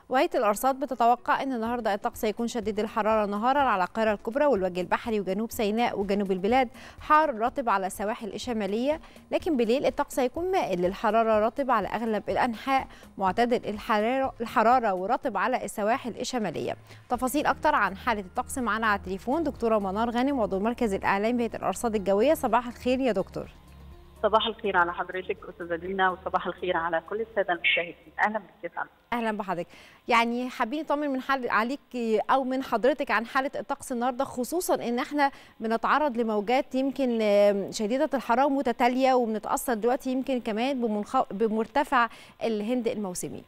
وهيئة الأرصاد بتتوقع أن النهاردة الطقس هيكون شديد الحرارة نهارا على القاهرة الكبرى والوجه البحري وجنوب سيناء وجنوب البلاد حار رطب على السواحل الشمالية لكن بالليل الطقس هيكون مائل للحرارة رطب على أغلب الأنحاء معتدل الحرارة, الحرارة ورطب على السواحل الشمالية تفاصيل أكتر عن حالة الطقس معنا على التليفون دكتورة منار غانم عضو مركز الإعلام بهيئة الأرصاد الجوية صباح الخير يا دكتور صباح الخير على حضرتك استاذه دينا وصباح الخير على كل الساده المشاهدين اهلا بك يا اهلا بحضرتك يعني حابين نطمن من حال عليك او من حضرتك عن حاله الطقس النهارده خصوصا ان احنا بنتعرض لموجات يمكن شديده الحراره متتاليه وبنتاثر دلوقتي يمكن كمان بمنخ... بمرتفع الهند الموسمي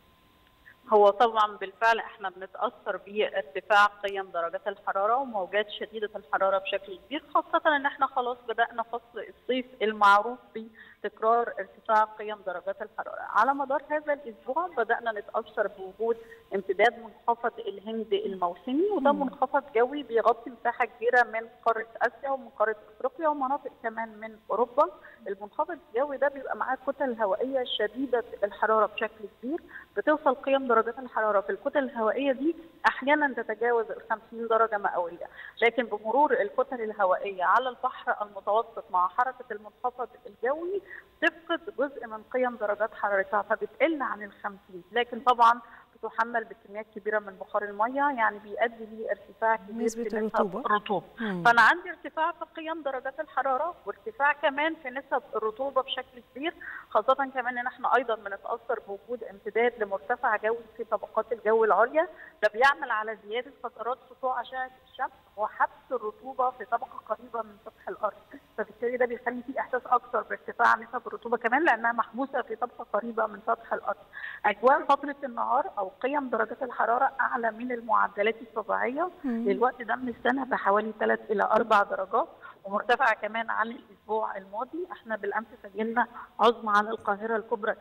هو طبعا بالفعل احنا بنتاثر بارتفاع قيم درجات الحراره وموجات شديده الحراره بشكل كبير خاصه ان احنا خلاص بدانا فصل الصيف المعروف بتكرار ارتفاع قيم درجات الحراره على مدار هذا الاسبوع بدانا نتاثر بوجود امتداد منخفض الهند الموسمي وده منخفض جوي بيغطي مساحه كبيره من قاره اسيا ومن قاره افريقيا ومناطق كمان من اوروبا المنخفض الجوي ده بيبقى معاه كتل هوائيه شديده الحراره بشكل كبير بتوصل قيم درجات الحراره في الكتل الهوائيه دي احيانا تتجاوز ال 50 درجه مئويه لكن بمرور الكتل الهوائيه على البحر المتوسط مع حركه المنخفض الجوي تفقد جزء من قيم درجات حرارتها فبتقل عن ال 50 لكن طبعا بتحمل بكميات كبيره من بخار الميه يعني بيؤدي لارتفاع كبير نسبه في الرطوبه الرطوبه فانا عندي ارتفاع في قيم درجات الحراره وارتفاع كمان في نسب الرطوبه بشكل كبير خاصه كمان ان احنا ايضا بنتاثر بوجود امتداد لمرتفع جوي في طبقات الجو العليا ده بيعمل على زياده فترات سطوع اشعه الشمس وحبس الرطوبه في طبقه قريبه من سطح الارض فبالتالي ده بيخلي في احساس اكثر بارتفاع نسب الرطوبه كمان لانها محبوسه في طبقه قريبه من سطح الارض اجواء فتره النهار او قيم درجات الحراره اعلى من المعدلات الطبيعيه للوقت ده من السنه بحوالي 3 الى 4 درجات ومرتفعه كمان عن الاسبوع الماضي احنا بالامس سجلنا عظمى على القاهره الكبرى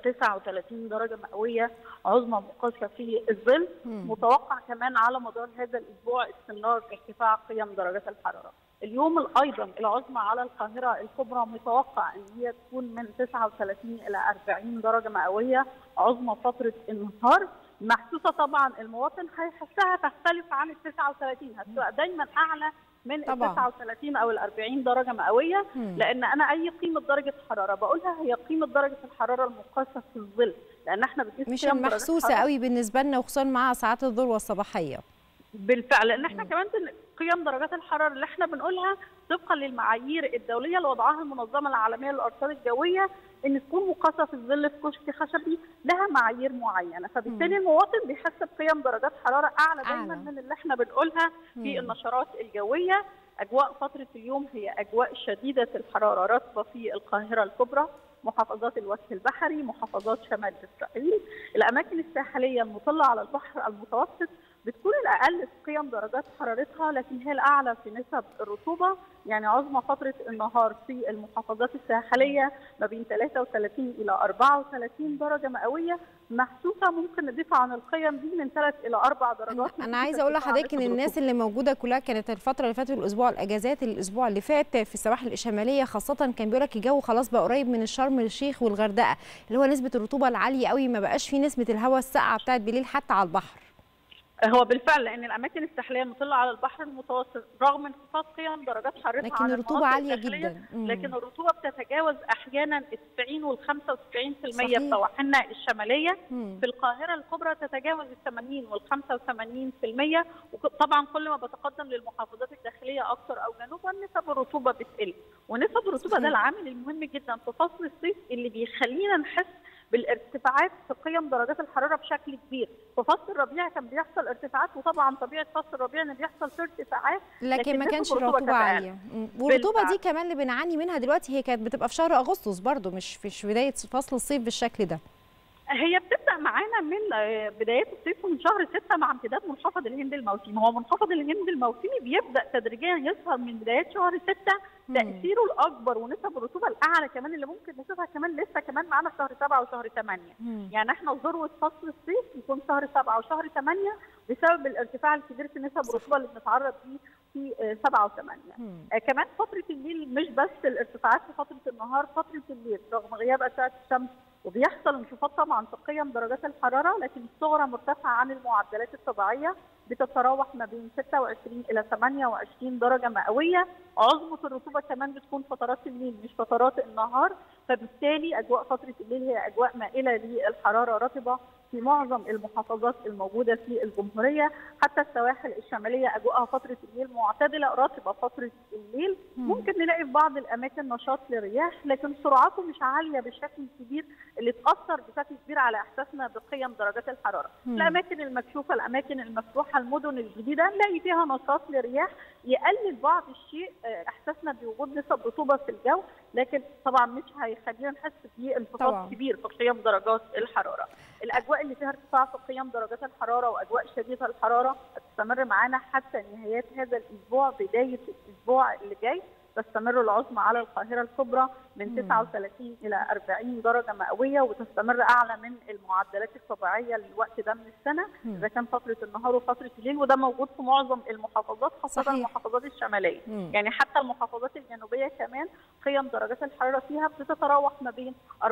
39 درجه مئويه عظمى مقاسه في الظل متوقع كمان على مدار هذا الاسبوع استمرار ارتفاع قيم درجات الحراره اليوم ايضا العظمى على القاهره الكبرى متوقع ان هي تكون من 39 الى 40 درجه مئويه عظمى فتره النهار محسوسه طبعا المواطن هيحسها تختلف عن ال 39 هتبقى دايما اعلى من ال 39 او ال 40 درجه مئويه لان انا اي قيمه درجه حراره بقولها هي قيمه درجه الحراره المقاسه في الظل لان احنا بنقيس مش المحسوسه قوي بالنسبه لنا وخصوصا مع ساعات الذروه الصباحيه بالفعل لان احنا كمان قيم درجات الحراره اللي احنا بنقولها طبقا للمعايير الدوليه اللي وضعها المنظمه العالميه للارصاد الجويه ان تكون مقاسه في الظل في كشك خشبي لها معايير معينه فبالتالي المواطن بيحس بقيم درجات حراره اعلى دايما أعلى. من اللي احنا بنقولها في النشرات الجويه اجواء فتره اليوم هي اجواء شديده الحراره رطبه في القاهره الكبرى محافظات الوجه البحري محافظات شمال اسرائيل الاماكن الساحليه المطله على البحر المتوسط بتكون الاقل في قيم درجات حرارتها لكن هي الاعلى في نسب الرطوبه يعني عظمى فتره النهار في المحافظات الساحليه ما بين 33 الى 34 درجه مئويه محسوسه ممكن نضيف عن القيم دي من 3 الى 4 درجات انا عايزه اقول لحضرتك ان الناس اللي موجوده كلها كانت الفتره اللي فاتت الاسبوع الاجازات الاسبوع اللي فات في السواحل الشماليه خاصه كان بيقول لك الجو خلاص بقى قريب من شرم الشيخ والغردقه اللي هو نسبه الرطوبه العاليه قوي ما بقاش في نسبه الهواء الساقعه بتاعت بالليل حتى على البحر هو بالفعل لان الاماكن الساحليه المطله على البحر المتوسط رغم انخفاض قيم درجات حرارتها لكن عن الرطوبه المناطق عاليه الداخلية، جدا مم. لكن الرطوبه بتتجاوز احيانا ال 90 وال 95% صحيح. في سواحلنا الشماليه مم. في القاهره الكبرى تتجاوز ال 80 وال 85% وطبعا كل ما بتقدم للمحافظات الداخليه اكثر او جنوبا نسب الرطوبه بتقل ونسب الرطوبه صحيح. ده العامل المهم جدا في فصل الصيف اللي بيخلينا نحس بالارتفاعات في قيم درجات الحراره بشكل كبير في فصل الربيع كان بيحصل ارتفاعات وطبعا طبيعه فصل الربيع ان بيحصل فيه ارتفاعات لكن ما نسب كانش الرطوبة الرطوبه كانت عاليه مم. والرطوبه دي بالفعل. كمان اللي بنعاني منها دلوقتي هي كانت بتبقى في شهر اغسطس برضو مش في بدايه فصل الصيف بالشكل ده هي بتبدا معانا من آه، بدايات الصيف من شهر 6 مع امتداد منخفض الهند الموسمي هو منخفض الهند الموسمي بيبدا تدريجيا يظهر من بدايات شهر 6 تاثيره الاكبر ونسب الرطوبه الاعلى كمان اللي ممكن نشوفها كمان لسه كمان معانا في شهر 7 وشهر 8 مم. يعني احنا ذروه فصل الصيف يكون شهر 7 وشهر 8 بسبب الارتفاع الكبير في نسب الرطوبه اللي بنتعرض ليه في آه، 7 و8 مم. آه، كمان فتره الليل مش بس الارتفاعات في فتره النهار فتره الليل رغم غياب اشعه الشمس وبيحصل انخفاض طبعا في قيم درجات الحراره لكن الصغرى مرتفعه عن المعدلات الطبيعيه بتتراوح ما بين 26 الى 28 درجه مئويه عظمه الرطوبه كمان بتكون فترات الليل مش فترات النهار فبالتالي اجواء فتره الليل هي اجواء مائله للحراره رطبه في معظم المحافظات الموجوده في الجمهوريه حتى السواحل الشماليه اجواءها فتره الليل معتدله رطبه فتره الليل ممكن نلاقي في بعض الاماكن نشاط للرياح لكن سرعته مش عاليه بشكل كبير اللي تاثر بشكل كبير على احساسنا بقيم درجات الحراره مم. الاماكن المكشوفه الاماكن المفتوحه المدن الجديده نلاقي فيها نشاط للرياح يقلل بعض الشيء آه، احساسنا بوجود نسب رطوبه في الجو لكن طبعا مش هيخلينا نحس طبعاً. بانخفاض كبير في قيم درجات الحراره الاجواء اللي فيها ارتفاع في قيم درجات الحراره واجواء شديده الحراره هتستمر معانا حتى نهايات هذا الاسبوع بدايه الاسبوع اللي جاي تستمر العظمى على القاهره الكبرى من مم. 39 الى 40 درجه مئويه وتستمر اعلى من المعدلات الطبيعيه للوقت ده من السنه مم. اذا كان فتره النهار وفتره الليل وده موجود في معظم المحافظات خاصه صحيح. المحافظات الشماليه مم. يعني حتى المحافظات الجنوبيه كمان قيم درجات الحراره فيها بتتراوح ما بين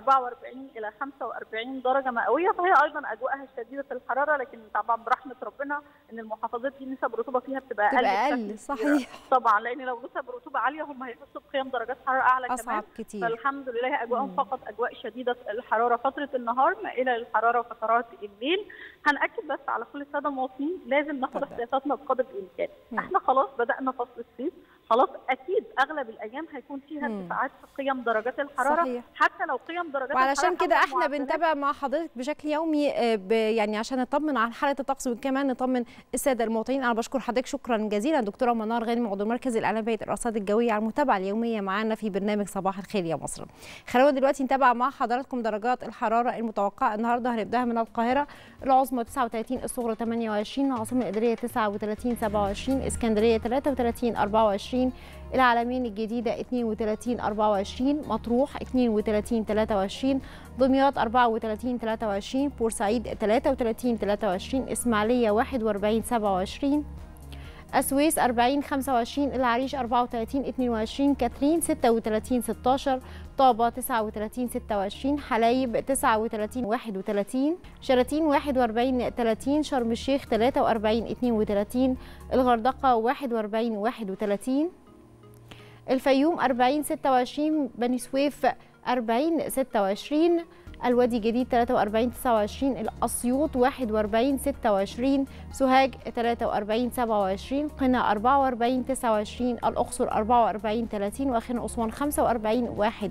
44 الى 45 درجه مئويه فهي ايضا اجواءها شديده الحراره لكن طبعا برحمه ربنا ان المحافظات دي نسب الرطوبه فيها بتبقى اقل تبقى بشكل اقل كبير. صحيح طبعا لان لو نسب رطوبه عاليه هم هيحسوا بقيم درجات حراره اعلى كمان اصعب كتير فالحمد لله اجواءهم مم. فقط اجواء شديده الحراره فتره النهار مائله للحراره وفترات الليل هناكد بس على كل الساده المواطنين لازم ناخد اتفضل. احتياطاتنا بقدر الامكان مم. احنا خلاص بدانا فصل الصيف خلاص اكيد اغلب الايام هيكون فيها مم. ارتفاعات في قيم درجات الحراره صحيح. حتى لو قيم درجات وعلشان الحراره كده حتى احنا المعدلات بنتابع مع حضرتك بشكل يومي آه، ب- يعني عشان نطمن عن حاله الطقس وكمان نطمن الساده المواطنين انا بشكر حضرتك شكرا جزيلا دكتوره منار غانم عضو مركز الاعلام بهيئه الارصاد الجويه على المتابعه اليوميه معانا في برنامج صباح الخير يا مصر خلونا دلوقتي نتابع مع حضراتكم درجات الحراره المتوقعه النهارده هنبداها من القاهره العظمى 39 الصغرى 28 العاصمه الاداريه 39 27 اسكندريه 33 24 العلمين الجديدة 32 24 مطروح 32 23 دمياط 34 23 بورسعيد 33 23 إسماعيلية 41 27 السويس 40 25 العريش 34 22 كاترين 36 16 طابة 39 26 حلايب 39 31 شلاتين 41 30 شرم الشيخ 43 32 الغردقة 41 31 الفيوم 40 26 بني سويف 40 26 الوادي الجديد 43 29 الأسيوط 41 26 سوهاج 43 27 قنا 44 29 الأقصر 44 30 وأخيرا أسوان 45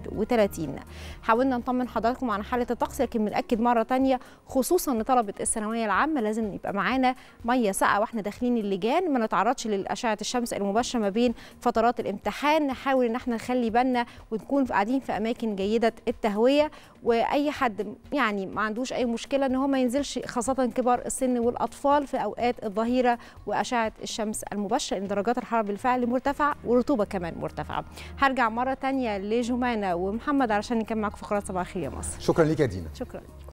31 حاولنا نطمن حضراتكم عن حالة الطقس لكن بنأكد مرة تانية خصوصا لطلبة الثانوية العامة لازم يبقى معانا مية ساقعة واحنا داخلين اللجان ما نتعرضش للأشعة الشمس المباشرة ما بين فترات الامتحان نحاول ان احنا نخلي بالنا ونكون قاعدين في اماكن جيده التهويه واي حد يعني ما عندوش اي مشكله ان هو ما ينزلش خاصه كبار السن والاطفال في اوقات الظهيره واشعه الشمس المباشره ان درجات الحراره بالفعل مرتفعه والرطوبه كمان مرتفعه هرجع مره تانية لجمانه ومحمد علشان نكمل معاكم فقرات صباح الخير يا مصر شكرا ليك يا دينا شكرا